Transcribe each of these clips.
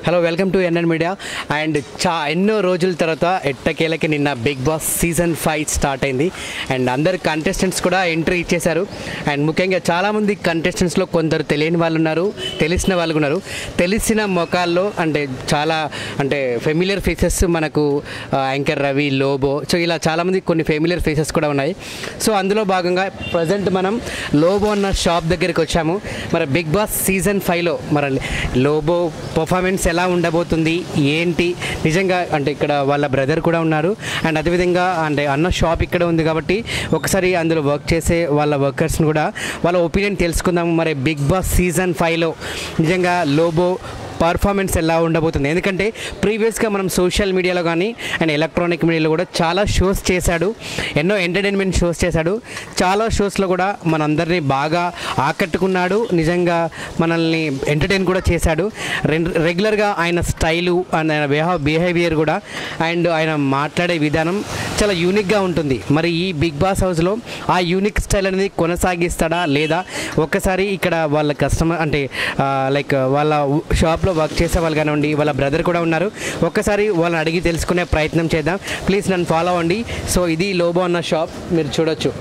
Hello welcome to NN media and చా ఎన్నో రోజుల తర్వాత ఎట్టకేలకి నిన్న Bigg Boss season five start అయింది అండ్ అందరు కంటెస్టెంట్స్ కూడా ఎంట్రీ ఇచ్చేశారు అండ్ ముఖ్యంగా చాలామంది కంటెస్టెంట్స్లో కొందరు తెలియని వాళ్ళు ఉన్నారు తెలిసిన వాళ్ళు ఉన్నారు తెలిసిన మొఖాల్లో అంటే చాలా అంటే ఫెమిలియర్ ఫేసెస్ మనకు ఆ, యాంకర్ రవి లోబో సో ఇలా చాలామంది కొన్ని ఫెమిలియర్ ఫేసెస్ కూడా ఉన్నాయి సో అందులో భాగంగా ప్రజెంట్ మనం లోబో అన్న షాప్ దగ్గరికి వచ్చాము మరి బిగ్ బాస్ సీజన్ ఫైవ్లో మరి లోబో పర్ఫార్మెన్స్ ఎలా ఉండబోతుంది ఏంటి నిజంగా అంటే ఇక్కడ వాళ్ళ బ్రదర్ కూడా ఉన్నారు అండ్ అదేవిధంగా అంటే అన్న షాప్ ఇక్కడ ఉంది కాబట్టి ఒకసారి అందులో వర్క్ చేసే వాళ్ళ వర్కర్స్ని కూడా వాళ్ళ ఒపీనియన్ తెలుసుకుందాము మరి బిగ్ బాస్ సీజన్ ఫైవ్లో నిజంగా లోబో పర్ఫార్మెన్స్ ఎలా ఉండబోతుంది ఎందుకంటే ప్రీవియస్గా మనం సోషల్ మీడియాలో కానీ అండ్ ఎలక్ట్రానిక్ మీడియాలో కూడా చాలా షోస్ చేశాడు ఎన్నో ఎంటర్టైన్మెంట్ షోస్ చేశాడు చాలా షోస్లో కూడా మనందరినీ బాగా ఆకట్టుకున్నాడు నిజంగా మనల్ని ఎంటర్టైన్ కూడా చేశాడు రెన్- రెగ్యులర్గా ఆయన స్టైలు అండ్ ఆయన బిహా బిహేవియర్ కూడా అండ్ ఆయన మాట్లాడే విధానం చాలా యూనిక్గా ఉంటుంది మరి ఈ బిగ్ బాస్ హౌస్లో ఆ యూనిక్ స్టైల్ అనేది కొనసాగిస్తాడా లేదా ఒక్కసారి ఇక్కడ వాళ్ళ కస్టమర్ అంటే లైక్ వాళ్ళ షాప్లో వర్క్ చేసే వాళ్ళు కానివ్వండి వాళ్ళ బ్రదర్ కూడా ఉన్నారు ఒక్కసారి వాళ్ళని అడిగి తెలుసుకునే ప్రయత్నం చేద్దాం ప్లీజ్ నన్ను ఫాలో అవ్వండి సో ఇది లోబో అన్న షాప్ మీరు చూడొచ్చు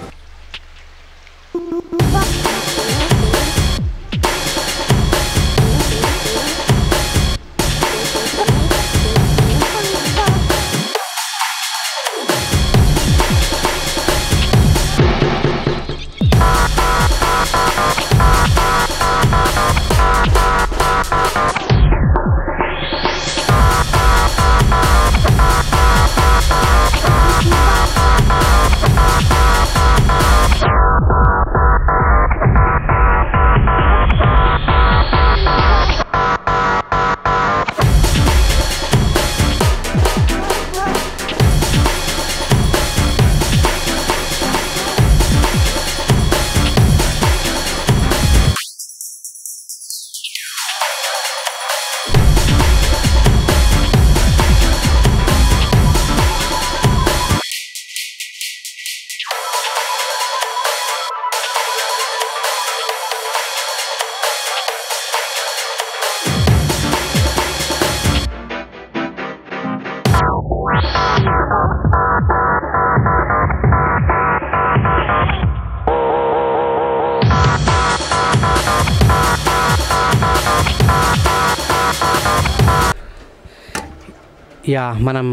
యా మనం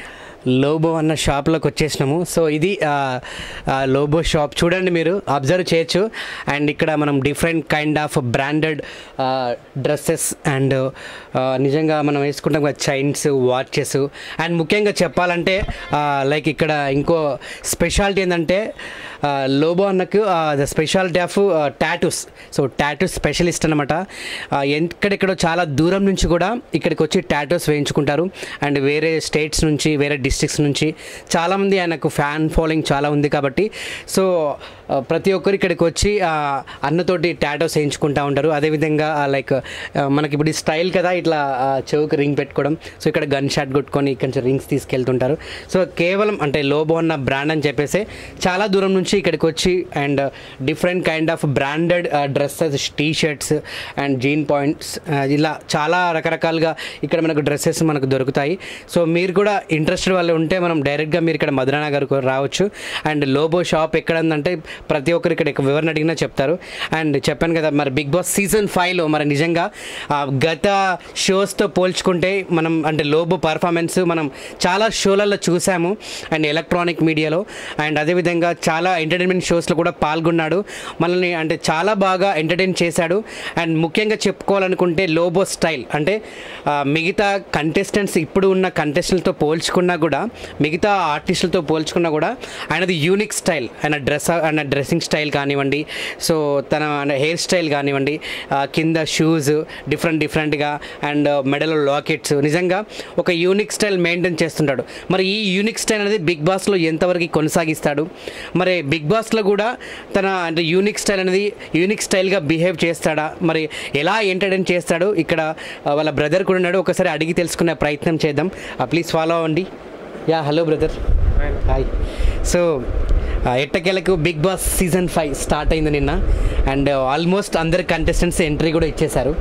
లోబో అన్న షాప్లోకి వచ్చేసినాము సో ఇది ఆ, ఆ లోబో షాప్ చూడండి మీరు అబ్జర్వ్ చేయొచ్చు అండ్ ఇక్కడ మనం different kind of branded dresses and నిజంగా మనం వేసుకుంటాం కదా చైన్స్ వాచెస్ అండ్ ముఖ్యంగా చెప్పాలంటే లైక్ ఇక్కడ ఇంకో స్పెషాలిటీ ఏంటంటే ఆ, లోబో అన్నకు the speciality of tattoos so tattoos specialist అనమాట ఎక్కడెక్కడో చాలా దూరం నుంచి కూడా ఇక్కడికి వచ్చి టాటూస్ వేయించుకుంటారు అండ్ వేరే స్టేట్స్ నుంచి వేరే డిస్ట్రిక్ట్స్ నుంచి చాలామంది ఆయనకు ఫ్యాన్ ఫాలోయింగ్ చాలా ఉంది కాబట్టి సో ఆ, ప్రతి ఒక్కరు ఇక్కడికి వచ్చి ఆ, అన్నతోటి టాటోస్ వేయించుకుంటూ ఉంటారు అదేవిధంగా లైక్ మనకి ఇప్పుడు ఈ స్టైల్ కదా ఇట్లా ఆ, చెవుకి రింగ్ పెట్టుకోవడం సో ఇక్కడ గన్ షాట్ కొట్టుకొని ఇక్కడ నుంచి రింగ్స్ తీసుకెళ్తుంటారు సో కేవలం అంటే లోబో అన్న బ్రాండ్ అని చెప్పేసి చాలా దూరం నుంచి ఇక్కడికి వచ్చి and different kind of branded dresses T shirts and jean pants ఇలా చాలా రకరకాలుగా ఇక్కడ మనకు డ్రెస్సెస్ మనకు దొరుకుతాయి సో మీరు కూడా ఇంట్రెస్టెడ్ వాళ్ళు ఉంటే మనం డైరెక్ట్గా మీరు ఇక్కడ మధురానగర్కు రావచ్చు అండ్ లోబో షాప్ ఎక్కడ ఉందంటే ప్రతి ఒక్కరు ఇక్కడ ఎక్కువ వివరణ అడిగినా చెప్తారు అండ్ చెప్పాను కదా మరి బిగ్ బాస్ సీజన్ ఫైవ్లో మరి నిజంగా ఆ, గత షోస్తో పోల్చుకుంటే మనం అంటే లోబో పర్ఫార్మెన్స్ మనం చాలా షోలలో చూసాము అండ్ ఎలక్ట్రానిక్ మీడియాలో అండ్ అదేవిధంగా చాలా ఎంటర్టైన్మెంట్ షోస్లో కూడా పాల్గొన్నాడు మనల్ని అంటే చాలా బాగా ఎంటర్టైన్ చేశాడు అండ్ ముఖ్యంగా చెప్పుకోవాలనుకుంటే లోబో స్టైల్ అంటే ఆ, మిగతా కంటెస్టెంట్స్ ఇప్పుడు ఉన్న కంటెస్టెంట్లతో పోల్చుకున్నా కూడా మిగతా ఆర్టిస్టులతో పోల్చుకున్నా కూడా ఆయనది యూనిక్ స్టైల్ ఆయన డ్రెస్ ఆయన డ్రెస్సింగ్ స్టైల్ కానివ్వండి సో తన హెయిర్ స్టైల్ కానివ్వండి ఆ, కింద షూస్ డిఫరెంట్ డిఫరెంట్గా అండ్ మెడలో లాకెట్స్ నిజంగా ఒక యూనిక్ స్టైల్ మెయింటైన్ చేస్తుంటాడు మరి ఈ యూనిక్ స్టైల్ అనేది బిగ్ బాస్లో ఎంతవరకు కొనసాగిస్తాడు మరి బిగ్ బాస్లో కూడా తన అంటే యూనిక్ స్టైల్ అనేది యూనిక్ స్టైల్గా బిహేవ్ చేస్తాడా మరి ఎలా ఎంటర్టైన్ చేస్తాడు ఇక్కడ ఆ, వాళ్ళ బ్రదర్ కూడా ఉన్నాడు ఒకసారి అడిగి తెలుసుకునే ప్రయత్నం చేద్దాం ప్లీజ్ ఫాలో అవ్వండి yeah hello brother hi so ఆ, ఎట్టకేలకు Bigg Boss season five start అయింది నిన్న అండ్ ఆల్మోస్ట్ అందరు కంటెస్టెంట్స్ ఎంట్రీ కూడా ఇచ్చేశారు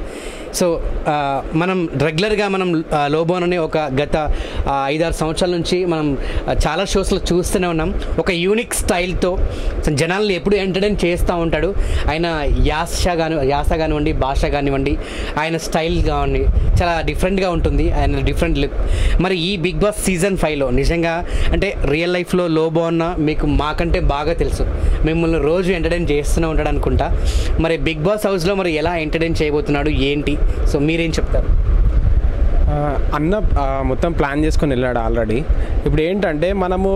సో ఆ, మనం రెగ్యులర్గా మనం ఆ, లోబోన్ అనే ఒక గత ఆ, ఐదారు సంవత్సరాల నుంచి మనం ఆ, చాలా షోస్లో చూస్తూనే ఉన్నాం ఒక యూనిక్ స్టైల్తో జనాల్ని ఎప్పుడు ఎంటర్టైన్ చేస్తూ ఉంటాడు ఆయన యాస కాని యాస కానివ్వండి భాష కానివ్వండి ఆయన స్టైల్ కానివ్వండి చాలా డిఫరెంట్గా ఉంటుంది ఆయన డిఫరెంట్ లుక్ మరి ఈ బిగ్ బాస్ సీజన్ ఫైవ్లో నిజంగా అంటే రియల్ లైఫ్లో లోబో అన్న మీకు మాకంటే బాగా తెలుసు మిమ్మల్ని రోజు ఎంటర్టైన్ చేస్తూనే ఉంటాడు అనుకుంటా మరి బిగ్ బాస్ హౌస్లో మరి ఎలా ఎంటర్టైన్ చేయబోతున్నాడు ఏంటి సో మీరేం చెప్తారు ఆ, అన్న ఆ, మొత్తం ప్లాన్ చేసుకొని వెళ్ళాడు ఆల్రెడీ ఇప్పుడు ఏంటంటే మనము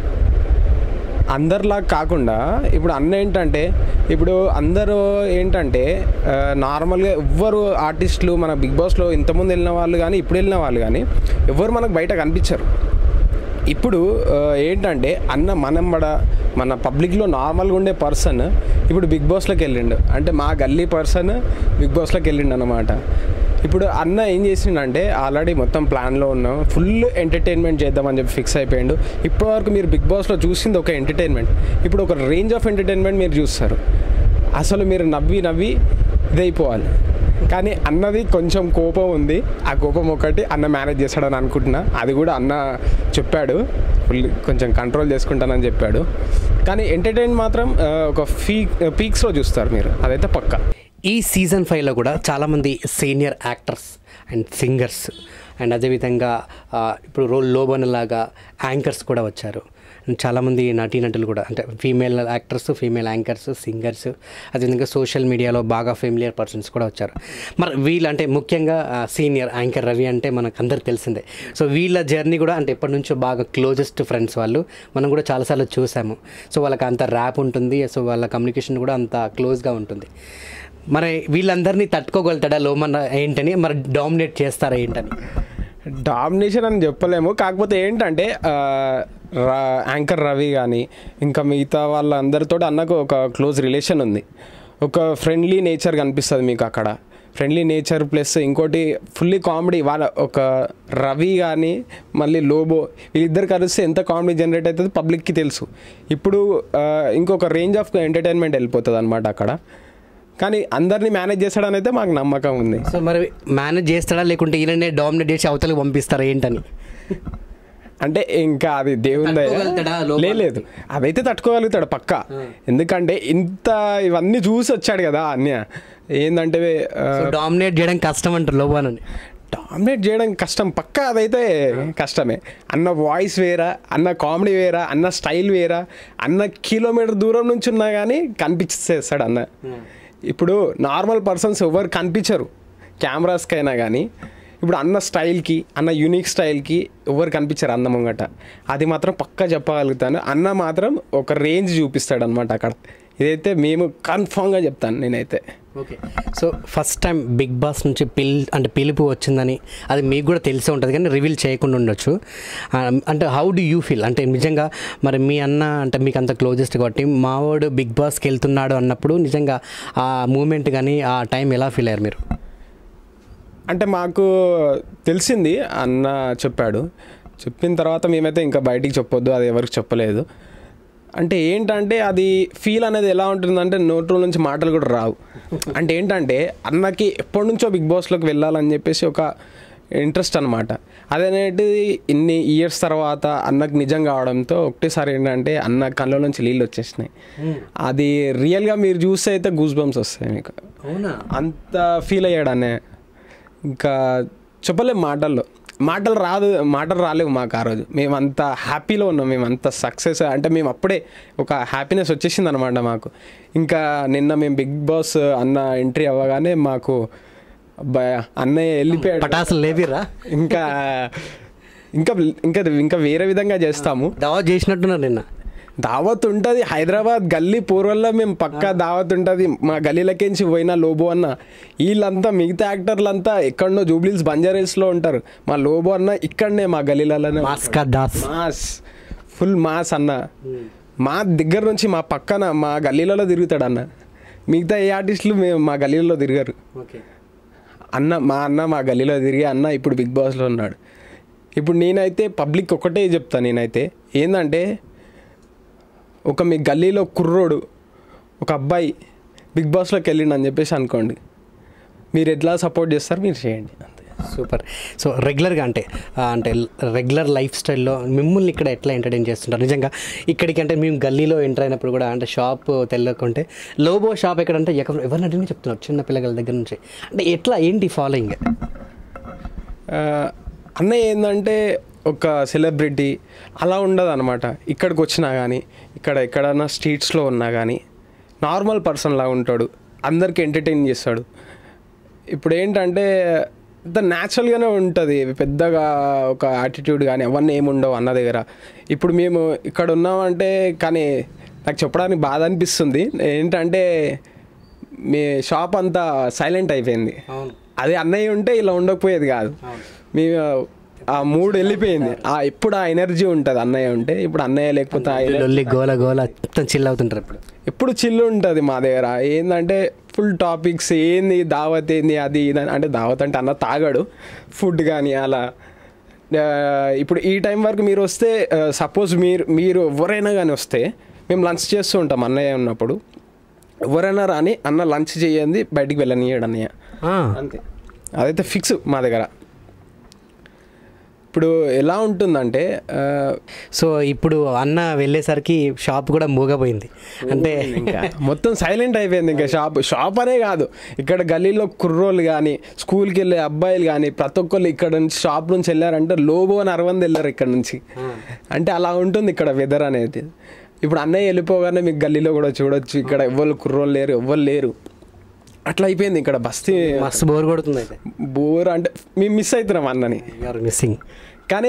అందరిలా కాకుండా ఇప్పుడు అన్న ఏంటంటే ఇప్పుడు అందరూ ఏంటంటే ఆ, నార్మల్గా ఎవ్వరు ఆర్టిస్టులు మన బిగ్ బాస్లో ఇంతకుముందు వెళ్ళిన వాళ్ళు కానీ ఇప్పుడు వెళ్ళిన వాళ్ళు కానీ ఎవ్వరు మనకు బయట కనిపించరు ఇప్పుడు ఆ, ఏంటంటే అన్న మనం బడ మన పబ్లిక్లో నార్మల్గా ఉండే పర్సన్ ఇప్పుడు బిగ్ బాస్లోకి వెళ్ళిండు అంటే మా గల్లీ పర్సన్ బిగ్ బాస్లోకి వెళ్ళిండు అనమాట ఇప్పుడు అన్న ఏం చేసిండంటే ఆల్రెడీ మొత్తం ప్లాన్లో ఉన్నాం ఫుల్ ఎంటర్టైన్మెంట్ చేద్దామని చెప్పి ఫిక్స్ అయిపోయిండు ఇప్పటివరకు మీరు బిగ్ బాస్లో చూసింది ఒక ఎంటర్టైన్మెంట్ ఇప్పుడు ఒక రేంజ్ ఆఫ్ ఎంటర్టైన్మెంట్ మీరు చూస్తారు అసలు మీరు నవ్వి నవ్వి ఇదైపోవాలి కానీ అన్నది కొంచెం కోపం ఉంది ఆ కోపం ఒకటి అన్న మేనేజ్ చేస్తాడని అనుకుంటున్నా అది కూడా అన్న చెప్పాడు ఫుల్ కొంచెం కంట్రోల్ చేసుకుంటానని చెప్పాడు కానీ ఎంటర్టైన్ మాత్రం ఆ, ఒక ఫీ పీక్స్లో చూస్తారు మీరు అదైతే పక్కా ఈ సీజన్ ఫైవ్లో కూడా చాలామంది senior actors and singers and అదేవిధంగా ఆ, ఇప్పుడు రోల్ లోబన్ లాగా యాంకర్స్ కూడా వచ్చారు అండ్ చాలామంది నటీనటులు కూడా అంటే female actors female anchors singers అదేవిధంగా సోషల్ మీడియాలో బాగా ఫెమిలియర్ పర్సన్స్ కూడా వచ్చారు మరి వీళ్ళు అంటే ముఖ్యంగా సీనియర్ యాంకర్ రవి అంటే మనకు అందరికి తెలిసిందే సో వీళ్ళ జర్నీ కూడా అంటే ఎప్పటి నుంచో బాగా క్లోజెస్ట్ ఫ్రెండ్స్ వాళ్ళు మనం కూడా చాలాసార్లు చూసాము సో వాళ్ళకి అంత ర్యాప్ ఉంటుంది సో వాళ్ళ కమ్యూనికేషన్ కూడా అంత క్లోజ్గా ఉంటుంది మరి వీళ్ళందరినీ తట్టుకోగలుగుతాడా లోమన్ ఏంటని మరి డామినేట్ చేస్తారా ఏంటని డామినేషన్ అని చెప్పలేము కాకపోతే ఏంటంటే ఆ, రా- యాంకర్ రవి కానీ ఇంకా మిగతా వాళ్ళందరితో అన్నకు ఒక క్లోజ్ రిలేషన్ ఉంది ఒక ఫ్రెండ్లీ నేచర్ కనిపిస్తుంది మీకు అక్కడ ఫ్రెండ్లీ నేచర్ ప్లస్ ఇంకోటి ఫుల్లీ కామెడీ వాళ్ళ ఒక రవి కానీ మళ్ళీ లోబో వీళ్ళిద్దరు కలిస్తే ఎంత కామెడీ జనరేట్ అవుతుంది పబ్లిక్కి తెలుసు ఇప్పుడు ఆ, ఇంకొక రేంజ్ ఆఫ్ ఎంటర్టైన్మెంట్ వెళ్ళిపోతుంది అనమాట అక్కడ కానీ అందరినీ మేనేజ్ చేస్తాడని అయితే మాకు నమ్మకం ఉంది సో మరి మేనేజ్ చేస్తాడా లేకుంటే ఈయననే డామినేట్ చేసి అవతలకి పంపిస్తారా ఏంటని అంటే ఇంకా అది దేవుని దయ. తట్టుకోగలుగుతాడా లోపల? లే- లేదు అదైతే తట్టుకోగలుగుతాడు పక్క ఎందుకంటే ఇంత ఇవన్నీ చూసి వచ్చాడు కదా అన్య ఏంటంటే సో డామినేట్ చేయడం కష్టం అంటారు లోబన్ అని డామినేట్ చేయడం కష్టం పక్క అదైతే కష్టమే అన్న వాయిస్ వేరా అన్న కామెడీ వేరా అన్న స్టైల్ వేరా అన్న కిలోమీటర్ దూరం నుంచి ఉన్నా కానీ కనిపించేస్తాడు అన్న ఇప్పుడు నార్మల్ పర్సన్స్ ఎవరు కనిపించరు కెమెరాస్కైనా కానీ ఇప్పుడు అన్న స్టైల్కి అన్న యూనిక్ స్టైల్కి ఎవరు కనిపించరు అన్న ముంగట అది మాత్రం పక్కా చెప్పగలుగుతాను అన్న మాత్రం ఒక రేంజ్ చూపిస్తాడు అనమాట అక్కడ ఇదైతే మేము కన్ఫామ్గా చెప్తాను నేనైతే okay so first time Bigg Boss నుంచి పిల్ అంటే పిలుపు వచ్చిందని అది మీకు కూడా తెలిసే ఉంటుంది కానీ రివీల్ చేయకుండా ఉండొచ్చు ఆ, అంటే హౌ డు యూ ఫీల్ అంటే నిజంగా మరి మీ అన్న అంటే మీకు అంత క్లోజెస్ట్ కాబట్టి మావాడు బిగ్ బాస్కి వెళ్తున్నాడు అన్నప్పుడు నిజంగా ఆ మూమెంట్ కానీ ఆ టైం ఎలా ఫీల్ అయ్యారు మీరు అంటే మాకు తెలిసింది అన్న చెప్పాడు చెప్పిన తర్వాత మేమైతే ఇంకా బయటికి చెప్పొద్దు అది ఎవరికి చెప్పలేదు అంటే ఏంటంటే అది ఫీల్ అనేది ఎలా ఉంటుందంటే నోట్లో నుంచి మాటలు కూడా రావు అంటే ఏంటంటే అన్నకి ఎప్పటి నుంచో బిగ్ బాస్లోకి వెళ్ళాలని చెప్పేసి ఒక ఇంట్రెస్ట్ అనమాట అదనేటిది ఇన్ని ఇయర్స్ తర్వాత అన్నకు నిజం కావడంతో ఒకటేసారి ఏంటంటే అన్న కళ్ళ నుంచి నీళ్ళు వచ్చేసినాయి అది రియల్గా మీరు చూస్తే అయితే గూస్ బంప్స్ వస్తాయి మీకు అవునా అంత ఫీల్ అయ్యాడు అనే ఇంకా చెప్పలేం మాటల్లో మాటలు రాదు మాటలు రాలేవు మాకు ఆ రోజు మేము అంత హ్యాపీలో ఉన్నాం మేము అంత సక్సెస్ అంటే మేము అప్పుడే ఒక హ్యాపీనెస్ వచ్చేసింది అనమాట మాకు ఇంకా నిన్న మేము బిగ్ బాస్ అన్న ఎంట్రీ అవ్వగానే మాకు అబ్బాయి అన్నయ్య వెళ్ళిపోయాడు పటాసులు లేవిరా ఇంకా ఇంకా ఇంకా ఇంకా వేరే విధంగా చేస్తాము దావా చేసినట్టున్నారు నిన్న దావత్ ఉంటుంది హైదరాబాద్ గల్లీ పూర్వల్లో మేము పక్కా దావత్ ఉంటుంది మా గల్లీలకించి పోయిన లోబో అన్న వీళ్ళంతా మిగతా యాక్టర్లంతా ఎక్కడనో జూబ్లీస్ బంజారీస్లో ఉంటారు మా లోబో అన్న ఇక్కడనే మా గల్లీలలోనే మాస్కా దాస్ మాస్ ఫుల్ మాస్ అన్న మా దగ్గర నుంచి మా పక్కన మా గల్లీలలో తిరుగుతాడు అన్న మిగతా ఏ ఆర్టిస్టులు మేము మా గల్లీలలో తిరిగారు ఓకే అన్న మా అన్న మా గల్లీలో తిరిగి అన్న ఇప్పుడు బిగ్ బాస్లో ఉన్నాడు ఇప్పుడు నేనైతే పబ్లిక్ ఒకటే చెప్తాను నేనైతే ఏంటంటే ఒక మీ గల్లీలో కుర్రోడు ఒక అబ్బాయి బిగ్ బాస్లోకి వెళ్ళిండు అని చెప్పేసి అనుకోండి మీరు ఎట్లా సపోర్ట్ చేస్తారు మీరు చేయండి అంతే సూపర్ సో రెగ్యులర్గా అంటే ఆ, అంటే రెగ్యులర్ లైఫ్ స్టైల్లో మిమ్మల్ని ఇక్కడ ఎట్లా ఎంటర్టైన్ చేస్తుంటారు నిజంగా ఇక్కడికి అంటే మేము గల్లీలో ఎంటర్ అయినప్పుడు కూడా అంటే షాప్ తెలియకుంటే లోబో షాప్ ఎక్కడంటే ఎక్కడ ఎవరిని అడిగినా చెప్తున్నారు చిన్న పిల్లల దగ్గర నుంచి అంటే ఎట్లా ఏంటి ఫాలోయింగ్ ఆ, అన్నయ్య ఏంటంటే ఒక సెలబ్రిటీ అలా ఉండదు అనమాట ఇక్కడికి వచ్చినా కానీ ఇక్కడ ఎక్కడన్నా స్ట్రీట్స్లో ఉన్నా కానీ నార్మల్ పర్సన్ లాగా ఉంటాడు అందరికి ఎంటర్టైన్ చేస్తాడు ఇప్పుడు ఏంటంటే అంత న్యాచురల్గానే ఉంటుంది పెద్దగా ఒక యాటిట్యూడ్ కానీ అవన్నీ ఏముండవు అన్న దగ్గర ఇప్పుడు మేము ఇక్కడ ఉన్నామంటే కానీ నాకు చెప్పడానికి బాధ అనిపిస్తుంది ఏంటంటే మీ షాప్ అంతా సైలెంట్ అయిపోయింది అవును అదే అన్నయ్య ఉంటే ఇలా ఉండకపోయేది కాదు మేము ఆ మూడు వెళ్ళిపోయింది ఆ ఇప్పుడు ఆ ఎనర్జీ ఉంటుంది అన్నయ్య ఉంటే ఇప్పుడు అన్నయ్య లేకపోతే ఆ ఎనర్జీ లొల్లి గోల గోల మొత్తం చిల్ అవుతుంటారు ఇప్పుడు ఎప్పుడు చిల్లు ఉంటుంది మా దగ్గర ఏంటంటే ఫుల్ టాపిక్స్ ఏంది దావత్ ఏంది అది ఇది అని- అంటే దావత్ అంటే అన్న తాగాడు ఫుడ్ కానీ అలా ఆ, ఇప్పుడు ఈ టైం వరకు మీరు వస్తే సపోజ్ మీరు మీరు ఎవరైనా కానీ వస్తే మేము లంచ్ చేస్తూ ఉంటాం అన్నయ్య ఉన్నప్పుడు ఎవరైనా రాని అన్న లంచ్ చేయండి బయటికి వెళ్ళనియడు అన్నయ్య ఆ, అంతే అదైతే ఫిక్స్ మా దగ్గర ఇప్పుడు ఎలా ఉంటుందంటే ఆ, సో ఇప్పుడు అన్న వెళ్ళేసరికి షాప్ కూడా మూగపోయింది అంటే ఇంకా మొత్తం సైలెంట్ అయిపోయింది ఇంకా షాప్ షాప్ అనే కాదు ఇక్కడ గల్లీలో కుర్రోళ్ళు కానీ స్కూల్కి వెళ్ళే అబ్బాయిలు కానీ ప్రతి ఒక్కళ్ళు ఇక్కడ నుంచి షాప్ నుంచి వెళ్ళారంటే లోబో అని అరవంది వెళ్ళారు ఇక్కడ నుంచి అంటే అలా ఉంటుంది ఇక్కడ వెదర్ అనేది ఇప్పుడు అన్నయ్య వెళ్ళిపోగానే మీకు గల్లీలో కూడా చూడొచ్చు ఇక్కడ ఎవ్వరు కుర్రోళ్ళు లేరు ఎవ్వరు లేరు అట్లా అయిపోయింది ఇక్కడ బస్తీ మస్తు బోర్ కొడుతుంది అయితే బోర్ అంటే మేము మిస్ అవుతున్నాం అన్నని యూఆర్ మిస్సింగ్ కానీ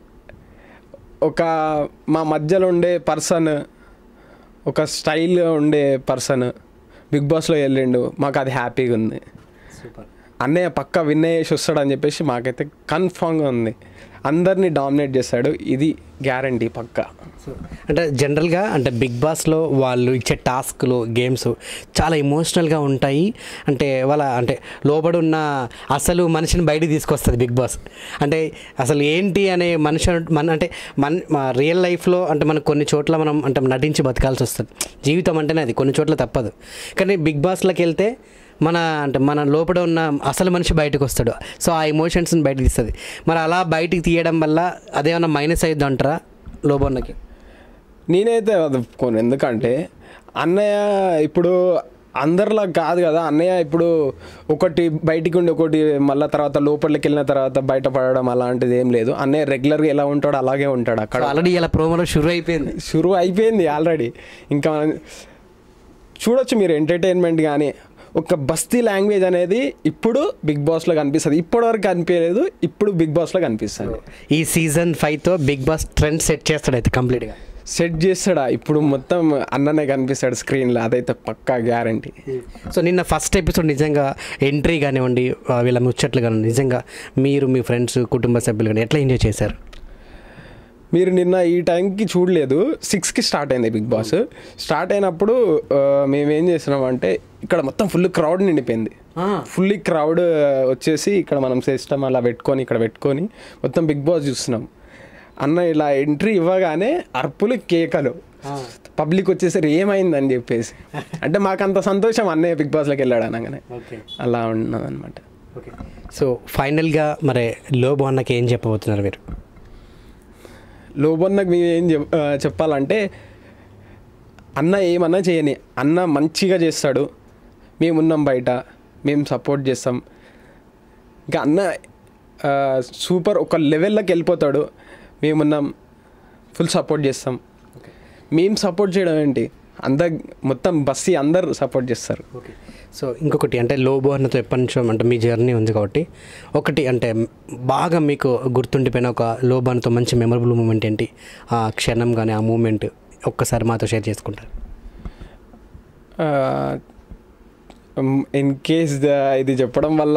ఒక మా మధ్యలో ఉండే పర్సన్ ఒక స్టైల్ ఉండే పర్సన్ బిగ్ బాస్లో వెళ్ళిండు మాకు అది హ్యాపీగా ఉంది సూపర్ అన్నయ్య పక్క విన్ అయ్యేసి వస్తాడని చెప్పేసి మాకైతే కన్ఫామ్గా ఉంది అందరినీ డామినేట్ చేస్తాడు ఇది గ్యారంటీ పక్క సో అంటే జనరల్గా అంటే బిగ్ బాస్లో వాళ్ళు ఇచ్చే టాస్క్లు గేమ్స్ చాలా ఎమోషనల్గా ఉంటాయి అంటే వాళ్ళ అంటే లోపల ఉన్న అసలు మనిషిని బయటికి తీసుకొస్తుంది బిగ్ బాస్ అంటే అసలు ఏంటి అనే మనిషి మన అంటే మన రియల్ లైఫ్లో అంటే మనకు కొన్ని చోట్ల మనం అంటే నటించి బతకాల్సి వస్తుంది జీవితం అంటేనే అది కొన్ని చోట్ల తప్పదు కానీ బిగ్ బాస్లోకి వెళ్తే మన అంటే మన లోపల ఉన్న అసలు మనిషి బయటకు వస్తాడు సో ఆ ఎమోషన్స్ని బయటకు తీస్తుంది మరి అలా బయటికి తీయడం వల్ల అదేమన్నా మైనస్ అయ్యిద్ది అంటారా లోబన్నకి నేనైతే అది ఒప్పుకోను ఎందుకంటే అన్నయ్య ఇప్పుడు అందరిలా కాదు కదా అన్నయ్య ఇప్పుడు ఒకటి బయటికి ఉండి ఒకటి మళ్ళీ తర్వాత లోపలికి వెళ్ళిన తర్వాత బయటపడడం అలాంటిది ఏం లేదు అన్నయ్య రెగ్యులర్గా ఎలా ఉంటాడో అలాగే ఉంటాడు అక్కడ ఆల్రెడీ ఇలా ప్రోమోలో షురు అయిపోయింది షురు అయిపోయింది ఆల్రెడీ ఇంకా మనం చూడొచ్చు మీరు ఎంటర్టైన్మెంట్ కానీ ఒక బస్తీ లాంగ్వేజ్ అనేది ఇప్పుడు బిగ్ బాస్లో కనిపిస్తుంది ఇప్పటివరకు కనిపించలేదు ఇప్పుడు బిగ్ బాస్లో కనిపిస్తుంది ఈ సీజన్ ఫైవ్తో బిగ్ బాస్ ట్రెండ్ సెట్ చేస్తాడు అయితే కంప్లీట్గా సెట్ చేస్తాడా ఇప్పుడు మొత్తం అన్ననే కనిపిస్తాడు స్క్రీన్లో అదైతే పక్కా గ్యారంటీ సో నిన్న ఫస్ట్ ఎపిసోడ్ నిజంగా ఎంట్రీ కానివ్వండి ఆ, వీళ్ళ ముచ్చట్లు కానివ్వండి నిజంగా మీరు మీ ఫ్రెండ్స్ కుటుంబ సభ్యులు కానీ ఎట్లా ఎంజాయ్ చేశారు మీరు నిన్న ఈ టైంకి చూడలేదు సిక్స్కి స్టార్ట్ అయింది బిగ్ బాస్ స్టార్ట్ అయినప్పుడు ఆ, మేము ఏం చేస్తున్నాం అంటే ఇక్కడ మొత్తం ఫుల్ క్రౌడ్ నిండిపోయింది ఫుల్లీ క్రౌడ్ వచ్చేసి ఇక్కడ మనం సిస్టమ్ అలా పెట్టుకొని ఇక్కడ పెట్టుకొని మొత్తం బిగ్ బాస్ చూస్తున్నాం అన్న ఇలా ఎంట్రీ ఇవ్వగానే అర్పులు కేకలు పబ్లిక్ వచ్చేసరి ఏమైందని చెప్పేసి అంటే మాకు అంత సంతోషం అన్నయ్య బిగ్ బాస్లోకి వెళ్ళాడు అనగానే ఓకే అలా ఉన్నదన్నమాట ఓకే సో ఫైనల్గా మరి లోబో అన్నకి ఏం చెప్పబోతున్నారు మీరు లోబన్నకు మేము ఏం చెప్ ఆ, చెప్పాలంటే అన్న ఏమన్నా చేయని అన్న మంచిగా చేస్తాడు మేమున్నాం బయట మేము సపోర్ట్ చేస్తాం ఇంకా అన్న ఆ, సూపర్ ఒక లెవెల్లోకి వెళ్ళిపోతాడు మేమున్నాం ఫుల్ సపోర్ట్ చేస్తాం మేము సపోర్ట్ చేయడం ఏంటి అందరు మొత్తం బస్సీ అందరు సపోర్ట్ చేస్తారు ఓకే సో ఇంకొకటి అంటే లోబో అన్నతో ఎప్పటి నుంచో అంటే మీ జర్నీ ఉంది కాబట్టి ఒకటి అంటే బాగా మీకు గుర్తుండిపోయిన ఒక లోబో అన్నతో మంచి మెమరబుల్ మూమెంట్ ఏంటి ఆ క్షణం కానీ ఆ మూమెంట్ ఒక్కసారి మాతో షేర్ చేసుకుంటారు ఇన్ కేస్ ఇది చెప్పడం వల్ల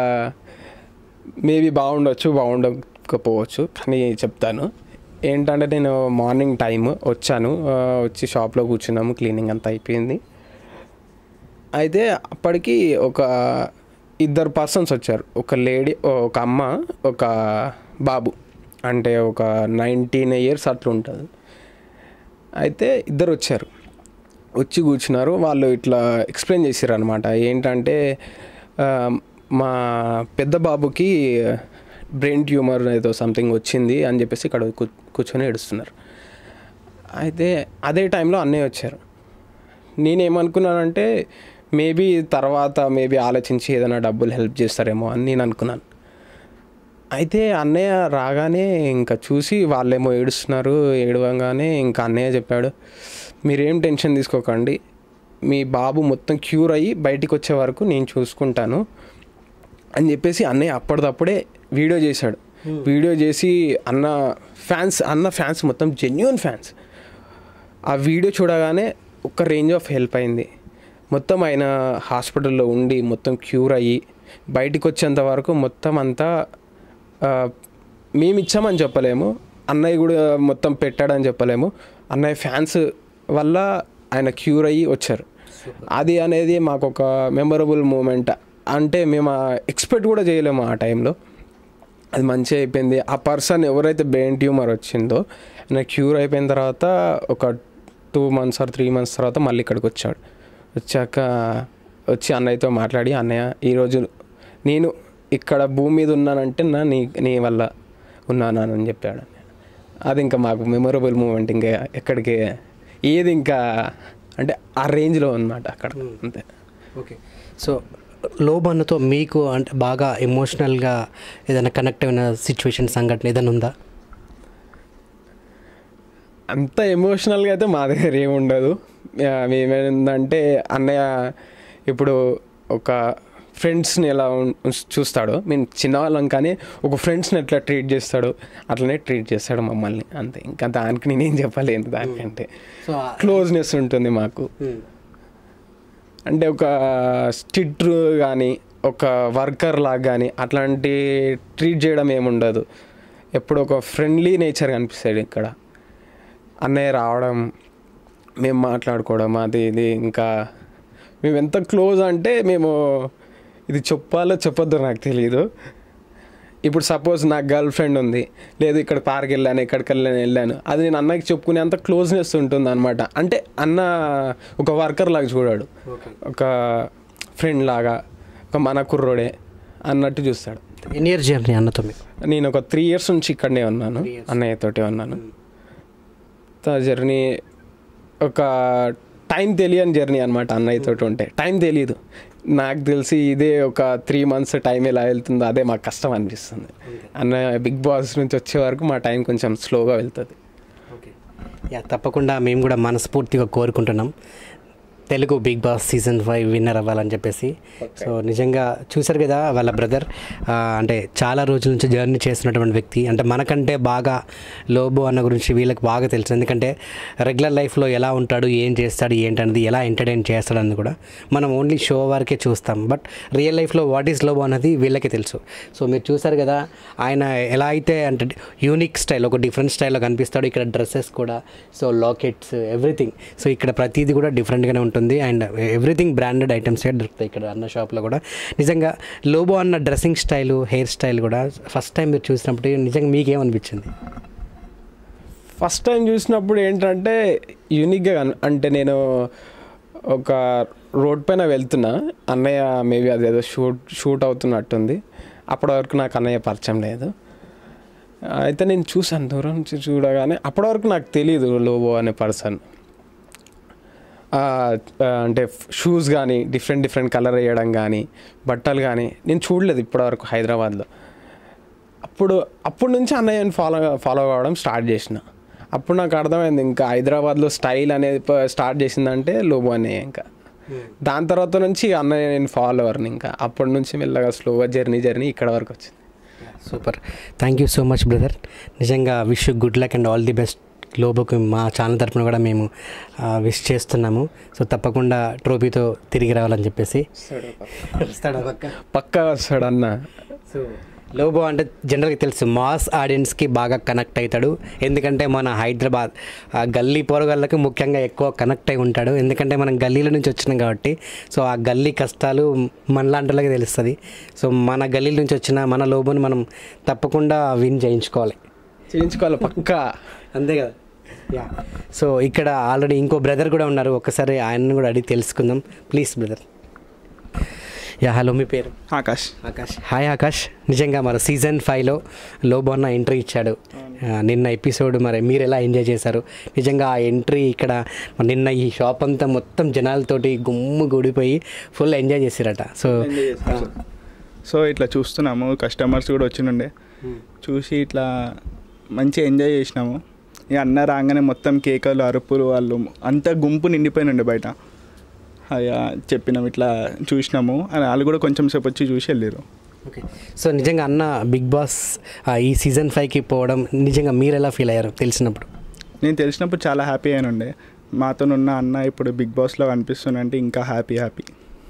మేబీ బాగుండొచ్చు బాగుండకపోవచ్చు కానీ చెప్తాను ఏంటంటే నేను మార్నింగ్ టైం వచ్చాను ఆ, వచ్చి షాప్లో కూర్చున్నాము క్లీనింగ్ అంతా అయిపోయింది అయితే అప్పటికి ఒక ఇద్దరు పర్సన్స్ వచ్చారు ఒక లేడీ ఒక అమ్మ ఒక బాబు అంటే ఒక నైన్టీన్ ఇయర్స్ అట్లా ఉంటుంది అయితే ఇద్దరు వచ్చారు వచ్చి కూర్చున్నారు వాళ్ళు ఇట్లా ఎక్స్ప్లెయిన్ చేశారు అనమాట ఏంటంటే ఆ, మా పెద్ద బాబుకి బ్రెయిన్ ట్యూమర్ ఏదో సంథింగ్ వచ్చింది అని చెప్పేసి ఇక్కడ కూ- కూర్చొని ఏడుస్తున్నారు అయితే అదే టైంలో అన్నయ్య వచ్చారు నేనేమనుకున్నానంటే మేబీ తర్వాత మేబీ ఆలోచించి ఏదైనా డబ్బులు హెల్ప్ చేస్తారేమో అని నేను అనుకున్నాను అయితే అన్నయ్య రాగానే ఇంకా చూసి వాళ్ళేమో ఏడుస్తున్నారు ఏడవంగానే ఇంకా అన్నయ్య చెప్పాడు మీరేం టెన్షన్ తీసుకోకండి మీ బాబు మొత్తం క్యూర్ అయ్యి బయటికి వచ్చే వరకు నేను చూసుకుంటాను అని చెప్పేసి అన్నయ్య అప్పటిదప్పుడే వీడియో చేశాడు వీడియో చేసి అన్న ఫ్యాన్స్ అన్న ఫ్యాన్స్ మొత్తం జెన్యున్ ఫ్యాన్స్ ఆ వీడియో చూడగానే ఒక రేంజ్ ఆఫ్ హెల్ప్ అయింది మొత్తం ఆయన హాస్పిటల్లో ఉండి మొత్తం క్యూర్ అయ్యి బయటికి వచ్చేంత వరకు మొత్తం అంతా ఆ, మేము ఇచ్చామని చెప్పలేము అన్నయ్య కూడా మొత్తం పెట్టాడని చెప్పలేము అన్నయ్య ఫ్యాన్స్ వల్ల ఆయన క్యూర్ అయ్యి వచ్చారు అది అనేది మాకు ఒక మెమరబుల్ మూమెంట్ అంటే మేము ఎక్స్పెక్ట్ కూడా చేయలేము ఆ టైంలో అది మంచిగా అయిపోయింది ఆ పర్సన్ ఎవరైతే బ్రెయిన్ ట్యూమర్ వచ్చిందో ఆయన క్యూర్ అయిపోయిన తర్వాత ఒక two months or three months తర్వాత మళ్ళీ ఇక్కడికి వచ్చాడు వచ్చాక వచ్చి అన్నయ్యతో మాట్లాడి అన్నయ్య ఈరోజు నేను ఇక్కడ భూమి మీద ఉన్నానంటే నా నీ నీ వల్ల ఉన్నాను అని చెప్పాడు అన్నయ్య. అది ఇంకా మాకు మెమొరబుల్ మూమెంట్ ఇంకా ఎక్కడికి ఏది ఇంకా అంటే ఆ రేంజ్లో అనమాట అక్కడ అంతే ఓకే సో లోబన్నతో మీకు అంటే బాగా ఎమోషనల్గా ఏదైనా కనెక్ట్ అయిన సిచ్యువేషన్ సంఘటన ఏదైనా ఉందా అంత ఎమోషనల్గా అయితే మా దగ్గర ఏమి ఉండదు ఆ, మేమేందంటే అన్నయ్య ఇప్పుడు ఒక ఫ్రెండ్స్ని ఎలా ఉన్- ఉన్స్- చూస్తాడో మేము చిన్నవాళ్ళం కానీ ఒక ఫ్రెండ్స్ని ఎట్లా ట్రీట్ చేస్తాడో అట్లనే ట్రీట్ చేస్తాడు మమ్మల్ని అంతే ఇంకా దానికి నేనేం చెప్పలేను దానికంటే సో క్లోజ్నెస్ ఉంటుంది మాకు అంటే ఒక స్టిట్ కానీ ఒక వర్కర్ లాగా కానీ అట్లాంటి ట్రీట్ చేయడం ఏముండదు ఎప్పుడు ఒక ఫ్రెండ్లీ నేచర్ కనిపిస్తాడు ఇక్కడ అన్నయ్య రావడం మేము మాట్లాడుకోవడం అది ఇది ఇంకా మేము ఎంత క్లోజ్ అంటే మేము ఇది చెప్పాలో చెప్పొద్దో నాకు తెలియదు ఇప్పుడు సపోజ్ నాకు గర్ల్ ఫ్రెండ్ ఉంది లేదు ఇక్కడ పార్క్ వెళ్ళాను ఎక్కడికి వెళ్ళాను వెళ్ళాను అది నేను అన్నకి చెప్పుకునే అంత క్లోజ్నెస్ ఉంటుంది అనమాట అంటే అన్న ఒక వర్కర్ లాగా చూడాడు ఒక ఫ్రెండ్ లాగా ఒక మన కుర్రోడే అన్నట్టు చూస్తాడు ఎన్ని ఇయర్ జర్నీ అన్నతో మీకు నేను ఒక త్రీ ఇయర్స్ నుంచి ఇక్కడనే ఉన్నాను Three years. అన్నయ్యతోటి ఉన్నాను జర్నీ ఒక టైం తెలియని జర్నీ అనమాట అన్నయ్యతోటి ఉంటే టైం తెలియదు నాకు తెలిసి ఇదే ఒక త్రీ మంత్స్ టైం ఎలా వెళ్తుందో అదే మాకు కష్టం అనిపిస్తుంది అన్నయ్య బిగ్ బాస్ నుంచి వచ్చే వరకు మా టైం కొంచెం స్లోగా వెళ్తుంది ఓకే యా తప్పకుండా మేము కూడా మనస్ఫూర్తిగా కోరుకుంటున్నాం Telugu Bigg Boss season five winner అవ్వాలని చెప్పేసి సో నిజంగా చూశారు కదా వాళ్ళ బ్రదర్ అంటే చాలా రోజుల నుంచి జర్నీ చేస్తున్నటువంటి వ్యక్తి అంటే మనకంటే బాగా లోబో అన్న గురించి వీళ్ళకి బాగా తెలుసు ఎందుకంటే రెగ్యులర్ లైఫ్లో ఎలా ఉంటాడు ఏం చేస్తాడు ఏంటనేది ఎలా ఎంటర్టైన్ చేస్తాడు అన్నది కూడా మనం ఓన్లీ షో వరకే చూస్తాం బట్ రియల్ లైఫ్లో వాట్ ఈస్ లోబో అన్నది వీళ్ళకే తెలుసు సో మీరు చూసారు కదా ఆయన ఎలా అయితే అంటే యూనిక్ స్టైల్ ఒక డిఫరెంట్ స్టైల్లో కనిపిస్తాడు ఇక్కడ డ్రెస్సెస్ కూడా సో లాకెట్స్ ఎవ్రీథింగ్ సో ఇక్కడ ప్రతిదీ కూడా డిఫరెంట్గానే ఉంటుంది అండ్ ఎవ్రీథింగ్ బ్రాండెడ్ ఐటమ్స్ దొరుకుతాయి ఇక్కడ అన్న షాప్లో కూడా నిజంగా లోబో అన్న డ్రెస్సింగ్ స్టైల్ హెయిర్ స్టైల్ కూడా ఫస్ట్ టైం మీరు చూసినప్పుడు నిజంగా మీకేమనిపించింది ఫస్ట్ టైం చూసినప్పుడు ఏంటంటే యూనిక్గా కన్- అంటే నేను ఒక రోడ్ పైన వెళ్తున్నా అన్నయ్య మేబీ అదేదో షూట్ షూట్ అవుతున్నట్టుంది అప్పటి వరకు నాకు అన్నయ్య పరిచయం లేదు అయితే నేను చూసాను దూరం నుంచి చూడగానే అప్పటి వరకు నాకు తెలియదు లోబో అనే పర్సన్ అంటే షూస్ కానీ డిఫరెంట్ డిఫరెంట్ కలర్ వేయడం కానీ బట్టలు కానీ నేను చూడలేదు ఇప్పటివరకు హైదరాబాద్లో అప్పుడు అప్పటి నుంచి అన్నయ్యని ఫాలో ఫాలో అవ్వడం స్టార్ట్ చేసిన అప్పుడు నాకు అర్థమైంది ఇంకా హైదరాబాద్లో స్టైల్ అనేది ప- స్టార్ట్ చేసిందంటే లోబో అన్నయ్య ఇంకా దాని తర్వాత నుంచి అన్నయ్య నేను ఫాలో అవ్వను ఇంకా అప్పటి నుంచి మెల్లగా స్లోగా జర్నీ జర్నీ ఇక్కడ వరకు వచ్చింది super thank you so much brother నిజంగా wish good luck and all the best లోబోకి మా ఛానల్ తరపున కూడా మేము విష్ చేస్తున్నాము సో తప్పకుండా ట్రోఫీతో తిరిగి రావాలని చెప్పేసి పక్కా వస్తాడు అన్న సో లోబో అంటే జనరల్గా తెలుసు మాస్ ఆడియన్స్కి బాగా కనెక్ట్ అవుతాడు ఎందుకంటే మన హైదరాబాద్ ఆ గల్లీ పోరగాళ్ళకి ముఖ్యంగా ఎక్కువ కనెక్ట్ అయి ఉంటాడు ఎందుకంటే మనం గల్లీల నుంచి వచ్చినాం కాబట్టి సో ఆ గల్లీ కష్టాలు మనలాంటి వాళ్ళకి తెలుస్తుంది సో మన గల్లీ నుంచి వచ్చిన మన లోబోని మనం తప్పకుండా విన్ చేయించుకోవాలి చేయించుకోవాలి పక్కా అంతే కదా యా సో ఇక్కడ ఆల్రెడీ ఇంకో బ్రదర్ కూడా ఉన్నారు ఒకసారి ఆయనను కూడా అడిగి తెలుసుకుందాం ప్లీజ్ బ్రదర్ యా హలో మీ పేరు ఆకాష్ ఆకాష్ హాయ్ ఆకాష్ నిజంగా మరి సీజన్ ఫైవ్లో లోబోన్న ఎంట్రీ ఇచ్చాడు ఆ, నిన్న ఎపిసోడ్ మరి మీరు ఎలా ఎంజాయ్ చేశారు నిజంగా ఆ ఎంట్రీ ఇక్కడ మరి నిన్న ఈ షాప్ అంతా మొత్తం జనాలతోటి గుమ్ము గుడిపోయి ఫుల్ ఎంజాయ్ చేసిరట సో సో ఇట్లా చూస్తున్నాము కస్టమర్స్ కూడా వచ్చినుండే చూసి ఇట్లా మంచి ఎంజాయ్ చేసినాము ఇక అన్న రాగానే మొత్తం కేకలు అరుపులు వాళ్ళు అంతా గుంపు నిండిపోయినుండే బయట అయ్యా చెప్పినాం ఇట్లా చూసినాము అని వాళ్ళు కూడా కొంచెం సేపు వచ్చి చూసి వెళ్ళారు ఓకే సో నిజంగా అన్న బిగ్ బాస్ ఆ, ఈ సీజన్ ఫైవ్కి పోవడం నిజంగా మీరు ఎలా ఫీల్ అయ్యారు తెలిసినప్పుడు నేను తెలిసినప్పుడు చాలా హ్యాపీ అయినుండే మాతో ఉన్న అన్న ఇప్పుడు బిగ్ బాస్లో కనిపిస్తుందంటే ఇంకా హ్యాపీ హ్యాపీ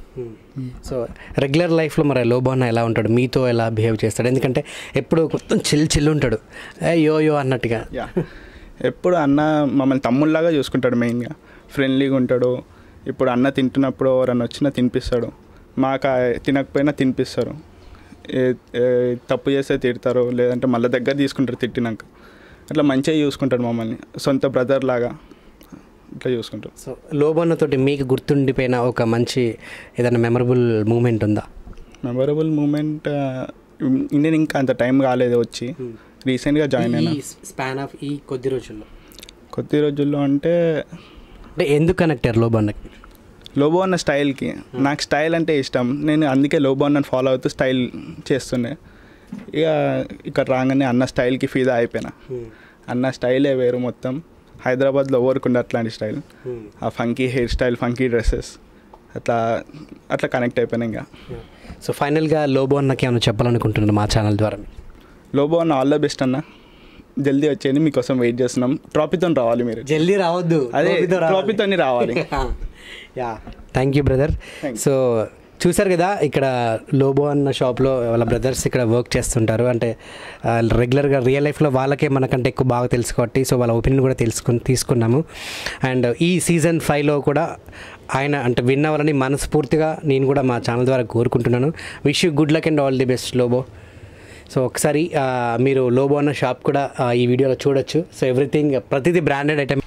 సో రెగ్యులర్ లైఫ్లో మరి లోబోన్న ఎలా ఉంటాడు మీతో ఎలా బిహేవ్ చేస్తాడు ఎందుకంటే ఎప్పుడు మొత్తం చిల్ చిల్ ఉంటాడు ఏ యో యో అన్నట్టుగా యా ఎప్పుడు అన్న మమ్మల్ని తమ్ముళ్ళలాగా చూసుకుంటాడు మెయిన్గా ఫ్రెండ్లీగా ఉంటాడు ఇప్పుడు అన్న తింటున్నప్పుడు ఎవరన్నా వచ్చినా తినిపిస్తాడు మాకు ఆ తినకపోయినా తినిపిస్తారు ఏ- ఏ తప్పు చేస్తే తిడతారు లేదంటే మళ్ళీ దగ్గర తీసుకుంటారు తిట్టినాక అట్లా మంచిగా చూసుకుంటాడు మమ్మల్ని సొంత బ్రదర్ లాగా ఇట్లా చూసుకుంటారు సో లోబోన్న తోటి మీకు గుర్తుండిపోయిన ఒక మంచి ఏదైనా మెమరబుల్ మూమెంట్ ఉందా మెమొరబుల్ మూమెంట్ నేను ఇంకా అంత టైం కాలేదు వచ్చి రీసెంట్గా జాయిన్ అయినా ఈ స్పాన్ ఆఫ్ ఈ కొద్ది రోజుల్లో కొద్ది రోజుల్లో అంటే అంటే ఎందుకు కనెక్ట్ అయ్యారు లోబోన్నకి లోబో అన్న స్టైల్కి నాకు స్టైల్ అంటే ఇష్టం నేను అందుకే లోబో అన్నని ఫాలో అవుతూ స్టైల్ చేస్తుండే ఇక ఇక్కడ రాగానే అన్న స్టైల్కి ఫీదా అయిపోయినా అన్న స్టైలే వేరు మొత్తం హైదరాబాద్లో ఎవరికి అట్లాంటి స్టైల్ ఆ funky hair style funky dresses అట్లా అట్లా కనెక్ట్ అయిపోయినా ఇంకా సో ఫైనల్గా లోబో అన్నకి ఏమైనా చెప్పాలనుకుంటున్నాను మా ఛానల్ ద్వారా లోబో అన్న ఆల్ ద బెస్ట్ అన్న జల్దీ వచ్చేయండి మీకోసం వెయిట్ చేస్తున్నాం ట్రాఫీతో రావాలి మీరు జల్దీ రావద్దు అదే ట్రాఫీతోని రావాలి yeah thank you brother Thank you. So చూసారు కదా ఇక్కడ లోబో అన్న షాప్లో వాళ్ళ బ్రదర్స్ ఇక్కడ వర్క్ చేస్తుంటారు అంటే రెగ్యులర్గా రియల్ లైఫ్లో వాళ్ళకే మనకంటే ఎక్కువ బాగా తెలుసు కాబట్టి సో వాళ్ళ ఒపీనియన్ కూడా తెలుసుకుని తీసుకున్నాము అండ్ ఈ సీజన్ ఫైవ్లో కూడా ఆయన అంటే విన్ అవ్వాలని మనస్ఫూర్తిగా నేను కూడా మా ఛానల్ ద్వారా కోరుకుంటున్నాను wish you good luck and all the best Lobo so ఒకసారి ఆ, మీరు లోబో అన్న షాప్ కూడా ఆ, ఈ వీడియోలో చూడొచ్చు సో ఎవ్రీథింగ్ ప్రతిదీ బ్రాండెడ్ ఐటమ్